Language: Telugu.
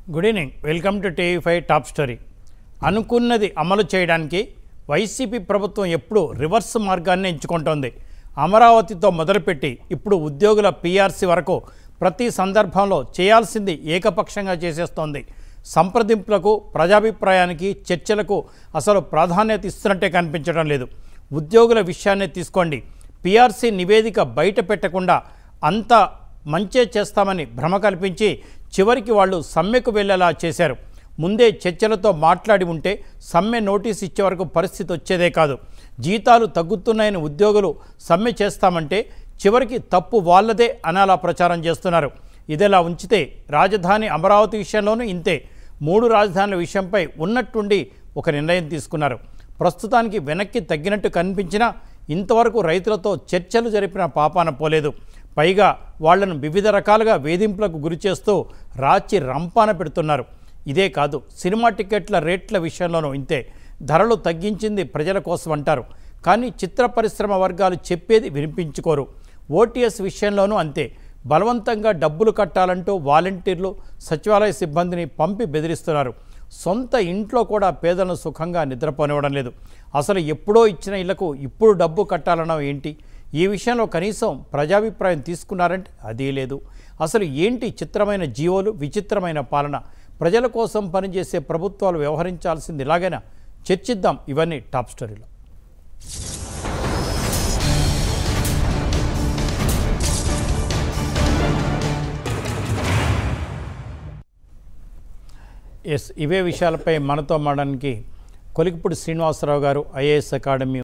good evening welcome to TV five top story అనుకున్నది అమలు చేయడానికి వైసీపీ ప్రభుత్వం ఎప్పుడు రివర్స్ మార్గాన్ని ఎంచుకుంటోంది అమరావతితో మొదలుపెట్టి ఇప్పుడు ఉద్యోగుల పీఆర్సీ వరకు ప్రతి సందర్భంలో చేయాల్సింది ఏకపక్షంగా చేసేస్తోంది సంప్రదింపులకు ప్రజాభిప్రాయానికి చర్చలకు అసలు ప్రాధాన్యత ఇస్తున్నట్టే కనిపించడం లేదు ఉద్యోగుల విషయాన్ని తీసుకోండి పీఆర్సీ నివేదిక బయట పెట్టకుండా అంత మంచే చేస్తామని భ్రమ కల్పించి చివరికి వాళ్ళు సమ్మెకు వెళ్ళేలా చేశారు ముందే చర్చలతో మాట్లాడి ఉంటే సమ్మె నోటీస్ ఇచ్చే వరకు పరిస్థితి వచ్చేదే కాదు జీతాలు తగ్గుతున్నాయని ఉద్యోగులు సమ్మె చేస్తామంటే చివరికి తప్పు వాళ్ళదే అనాలా ప్రచారం చేస్తున్నారు ఇదిలా ఉంచితే రాజధాని అమరావతి విషయంలోనూ ఇంతే మూడు రాజధానుల విషయంపై ఉన్నట్టుండి ఒక నిర్ణయం తీసుకున్నారు ప్రస్తుతానికి వెనక్కి తగ్గినట్టు కనిపించినా ఇంతవరకు రైతులతో చర్చలు జరిపిన పాపాన పోలేదు పైగా వాళ్లను వివిధ రకాలుగా వేధింపులకు గురి చేస్తూ రాచి రంపాన పెడుతున్నారు ఇదే కాదు సినిమా టికెట్ల రేట్ల విషయంలోనూ ఇంతే ధరలు తగ్గించింది ప్రజల కోసం అంటారు కానీ చిత్ర పరిశ్రమ వర్గాలు చెప్పేది వినిపించుకోరు ఓటీఎస్ విషయంలోనూ అంతే బలవంతంగా డబ్బులు కట్టాలంటూ వాలంటీర్లు సచివాలయ సిబ్బందిని పంపి బెదిరిస్తున్నారు సొంత ఇంట్లో కూడా పేదలను సుఖంగా నిద్రపోనివ్వడం లేదు అసలు ఎప్పుడో ఇచ్చిన ఇళ్లకు ఇప్పుడు డబ్బు కట్టాలనో ఏంటి ఈ విషయంలో కనీసం ప్రజాభిప్రాయం తీసుకున్నారంటే అదీ లేదు అసలు ఏంటి చిత్రమైన జీవోలు విచిత్రమైన పాలన ప్రజల కోసం పనిచేసే ప్రభుత్వాలు వ్యవహరించాల్సింది ఇలాగైనా చర్చిద్దాం ఇవన్నీ టాప్ స్టోరీలో ఎస్ ఇవే విషయాలపై మనతో మాడడానికి కొలికిపూడి శ్రీనివాసరావు గారు ఐఏఎస్ అకాడమీ